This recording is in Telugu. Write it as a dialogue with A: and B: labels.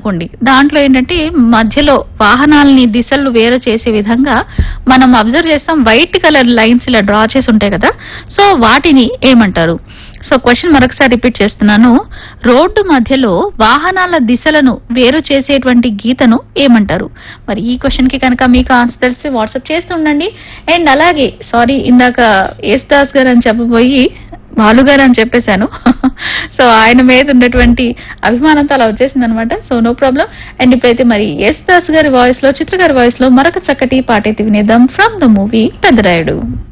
A: ఉందనుకోండి దాంట్లో ఏంటంటే మధ్యలో వాహనాలని దిశలు వేరు చేసే విధంగా మనం అబ్జర్వ్ చేస్తాం వైట్ కలర్ లైన్స్ ఇలా డ్రా చేసి ఉంటాయి కదా సో వాటిని ఏమంటారు సో క్వశ్చన్ మరొకసారి రిపీట్ చేస్తున్నాను రోడ్డు మధ్యలో వాహనాల దిశలను వేరు చేసేటువంటి గీతను ఏమంటారు మరి ఈ క్వశ్చన్ కి కనుక మీకు ఆన్సర్ తెలిసి వాట్సాప్ చేస్తూ ఉండండి అండ్ అలాగే సారీ ఇందాక ఎస్ దాస్ గారు అని చెప్పబోయి బాలు గారు అని చెప్పేశాను సో ఆయన మీద ఉన్నటువంటి అభిమానంతో అలా వచ్చేసింది అనమాట సో నో ప్రాబ్లం అండ్ ఇప్పుడైతే మరి ఎస్ దాస్ గారి వాయిస్ లో చిత్ర గారి వాయిస్ లో మరొక చక్కటి పాట అయితే వినేద్దాం ఫ్రమ్ ద మూవీ పెద్దరాయుడు